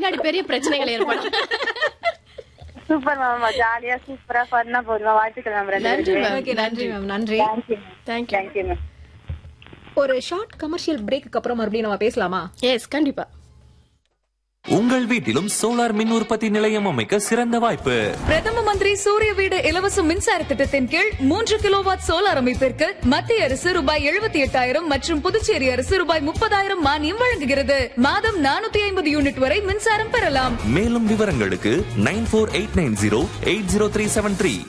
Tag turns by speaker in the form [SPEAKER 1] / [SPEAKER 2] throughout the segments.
[SPEAKER 1] பின்னாடி பெரிய பிரச்சனைகள் ஏற்படும்
[SPEAKER 2] சூப்பர் மேம் ஜாலியா சூப்பரா ஃபன்னா போதுமா வாழ்த்துக்கள் மேம் ரெண்டு
[SPEAKER 1] நன்றி
[SPEAKER 2] பேருக்குமே.
[SPEAKER 1] மேம்
[SPEAKER 3] ஓகே நன்றி மேம் நன்றி
[SPEAKER 2] தேங்க்யூ
[SPEAKER 1] தேங்க்யூ
[SPEAKER 2] தேங்க்யூ மேம்
[SPEAKER 3] ஒரு ஷார்ட் கமர்ஷியல் பிரேக்கு அப்புறம் மறுபடியும் நம்ம பேசலாமா
[SPEAKER 1] எஸ் கண்டிப்பா
[SPEAKER 4] உங்கள் வீட்டிலும் சோலார் மின் உற்பத்தி நிலையம் அமைக்க சிறந்த வாய்ப்பு
[SPEAKER 5] பிரதம மந்திரி சூரிய வீடு இலவச மின்சார திட்டத்தின் கீழ் மூன்று கிலோவாட் சோலார் அமைப்பிற்கு மத்திய அரசு ரூபாய் எழுபத்தி எட்டாயிரம் மற்றும் புதுச்சேரி அரசு ரூபாய் முப்பதாயிரம் மானியம் வழங்குகிறது மாதம் நானூத்தி ஐம்பது யூனிட் வரை மின்சாரம் பெறலாம்
[SPEAKER 4] மேலும் விவரங்களுக்கு nine four eight nine zero eight zero three seven three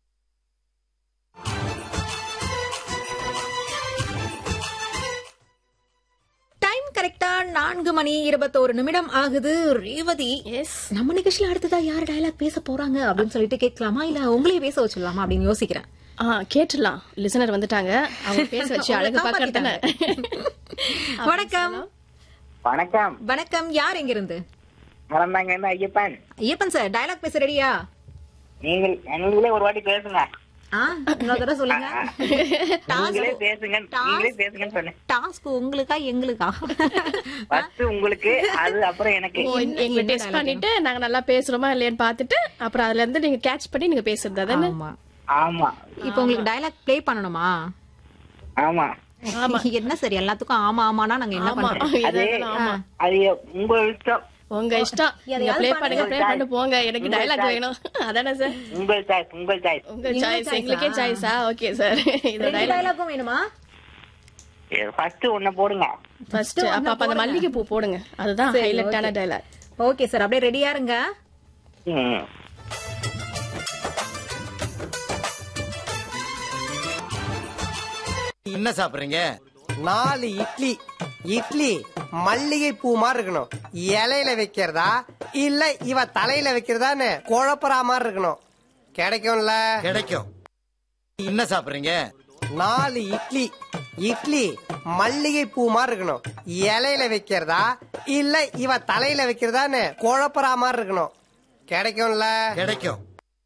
[SPEAKER 3] time கரெக்டா நான்கு மணி இருபத்தோரு நிமிடம் ஆகுது ரேவதி
[SPEAKER 1] எஸ்
[SPEAKER 3] நம்ம நிகழ்ச்சியில அடுத்ததா யார் டயலாக் பேச போறாங்க அப்படின்னு சொல்லிட்டு கேட்கலாமா இல்ல உங்களையே பேச வச்சிடலாமா அப்படின்னு யோசிக்கிறேன்
[SPEAKER 1] ஆ கேட்டுலாம் லிசனர் வந்துட்டாங்க அவங்க பேச வச்சு அழகு பாக்கறதானே
[SPEAKER 3] வணக்கம்
[SPEAKER 2] வணக்கம்
[SPEAKER 3] வணக்கம் யார் எங்க இருந்து
[SPEAKER 2] வளர்ந்தாங்க என்ன ஐயப்பன்
[SPEAKER 3] ஐயப்பன் சார் டயலாக் பேச ரெடியா
[SPEAKER 2] நீங்கள் நீங்களே ஒரு வாட்டி பேசுங்க
[SPEAKER 3] ஆ இன்னொரு தடவை சொல்லுங்க
[SPEAKER 2] நீங்களே பேசுங்க நீங்களே பேசுங்கன்னு சொன்னேன்
[SPEAKER 3] டாஸ்க் உங்களுக்கா எங்களுக்கா
[SPEAKER 2] ஃபர்ஸ்ட் உங்களுக்கு அது அப்புறம் எனக்கு
[SPEAKER 1] ஓ, எங்களை டெஸ்ட் பண்ணிட்டு நாங்க நல்லா பேசுறோமா இல்லையான்னு பார்த்துட்டு அப்புறம் அதுல இருந்து நீங்க கேட்ச் பண்ணி நீங்க பேசுறது அதானே
[SPEAKER 3] ஆமா
[SPEAKER 2] ஆமா
[SPEAKER 3] இப்போ உங்களுக்கு டயலாக் ப்ளே பண்ணணுமா
[SPEAKER 2] ஆமா
[SPEAKER 3] என்ன சரி எல்லாத்துக்கும் ஆமா ஆமானா நாங்க என்ன
[SPEAKER 1] ஆமா
[SPEAKER 3] பண்றோம்
[SPEAKER 2] அது
[SPEAKER 1] ஆமா
[SPEAKER 2] அது உங்க இஷ்டம்
[SPEAKER 1] உங்க இஷ்டம் நீங்க ப்ளே பண்ணுங்க ப்ளே பண்ணி போங்க எனக்கு டயலாக் வேணும் அதானே சார்
[SPEAKER 2] உங்கள் சாய்ஸ் உங்கள் சாய்ஸ்
[SPEAKER 1] உங்க சாய்ஸ் எங்களுக்கே சாய்ஸா ஓகே சார் இந்த
[SPEAKER 3] ரெண்டு
[SPEAKER 1] டயலாக்
[SPEAKER 3] டயலாக்கும் வேணுமா
[SPEAKER 2] ஃபர்ஸ்ட் ஒண்ணு போடுங்க
[SPEAKER 1] ஃபர்ஸ்ட் அப்ப அப்ப அந்த மல்லிகை பூ போடுங்க அதுதான்
[SPEAKER 3] சரி,
[SPEAKER 1] ஹைலைட்டான
[SPEAKER 3] okay.
[SPEAKER 1] டயலாக்
[SPEAKER 3] ஓகே சார் அப்படியே ரெடியா இருங்க
[SPEAKER 2] ம்.
[SPEAKER 6] என்ன சாப்பிடுறீங்க
[SPEAKER 7] நாலு இட்லி இட்லி மல்லிகை பூ மாதிரி இருக்கணும் இலையில வைக்கிறதா இல்ல இவ தலையில வைக்கிறதான்னு குழப்பறா மாதிரி இருக்கணும் கிடைக்கும்ல
[SPEAKER 6] கிடைக்கும் என்ன சாப்பிடுறீங்க
[SPEAKER 7] நாலு இட்லி இட்லி மல்லிகை பூ மாதிரி இருக்கணும் இலையில வைக்கிறதா இல்ல இவ தலையில வைக்கிறதான்னு குழப்பறா மாதிரி இருக்கணும் கிடைக்கும்ல
[SPEAKER 6] கிடைக்கும்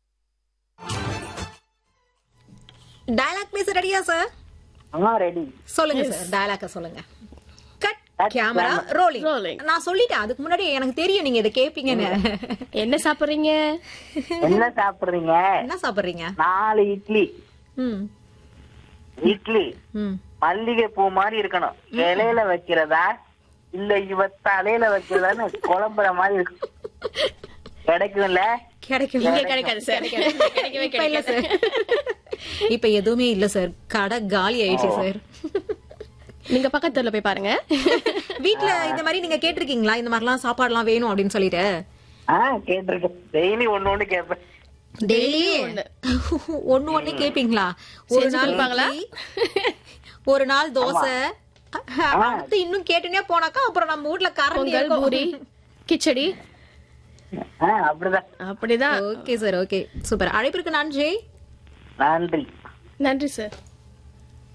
[SPEAKER 3] டயலாக் பேச ரெடியா சார்
[SPEAKER 2] ஆ ரெடி
[SPEAKER 3] சொல்லுங்க சார் டயலாக்க சொல்லுங்க cut
[SPEAKER 2] Cut
[SPEAKER 3] camera
[SPEAKER 2] camera.
[SPEAKER 3] Rolling
[SPEAKER 1] Rolling.
[SPEAKER 3] நான் சொல்லிட்டேன் அதுக்கு முன்னாடி எனக்கு தெரியும் நீங்க இதை கேப்பீங்கன்னு
[SPEAKER 1] என்ன சாப்பிடுறீங்க
[SPEAKER 2] என்ன சாப்பிடுறீங்க
[SPEAKER 3] என்ன சாப்பிடுறீங்க
[SPEAKER 2] நாலு இட்லி
[SPEAKER 3] ம்
[SPEAKER 2] இட்லி
[SPEAKER 3] ம்
[SPEAKER 2] மல்லிகை பூ மாதிரி இருக்கணும் இலையில வைக்கிறதா இல்ல இவ தலையில வைக்கிறதான்னு குழம்புற மாதிரி இருக்கும் கிடைக்கும்ல
[SPEAKER 3] கிடைக்கும்
[SPEAKER 1] இங்க கிடைக்காது சார் கிடைக்கவே
[SPEAKER 3] இப்ப இல்ல
[SPEAKER 1] கிடைக்காது
[SPEAKER 3] சார் இப்ப எதுவுமே இல்ல சார் கடை காலி ஆயிடுச்சு சார்
[SPEAKER 1] நீங்க பக்கத்துல போய் பாருங்க
[SPEAKER 3] வீட்ல இந்த மாதிரி நீங்க கேட்டிருக்கீங்களா இந்த மாதிரிலாம் சாப்பாடுலாம் வேணும் அப்படின்னு சொல்லிட்டு
[SPEAKER 2] ஆ கேட்டிருக்கேன் டெய்லி ஒண்ணு ஒண்ணு கேட்பேன்
[SPEAKER 3] டெய்லி ஒண்ணு ஒண்ணு கேப்பீங்களா ஒரு
[SPEAKER 1] செஞ்சு
[SPEAKER 3] நாள்
[SPEAKER 1] கொடுப்பாங்களா?
[SPEAKER 3] இட்லி, ஒரு நாள் தோசை அடுத்து இன்னும் கேட்டுனே போனாக்கா அப்புறம் நம்ம வீட்ல கரண்ட்
[SPEAKER 1] பொங்கல் பூரி கிச்சடி
[SPEAKER 2] ஆ அப்படிதான்
[SPEAKER 1] அப்படிதான்
[SPEAKER 3] ஓகே சார் ஓகே சூப்பர் அழைப்பிற்கு நன்றி
[SPEAKER 2] நன்றி
[SPEAKER 1] நன்றி சார்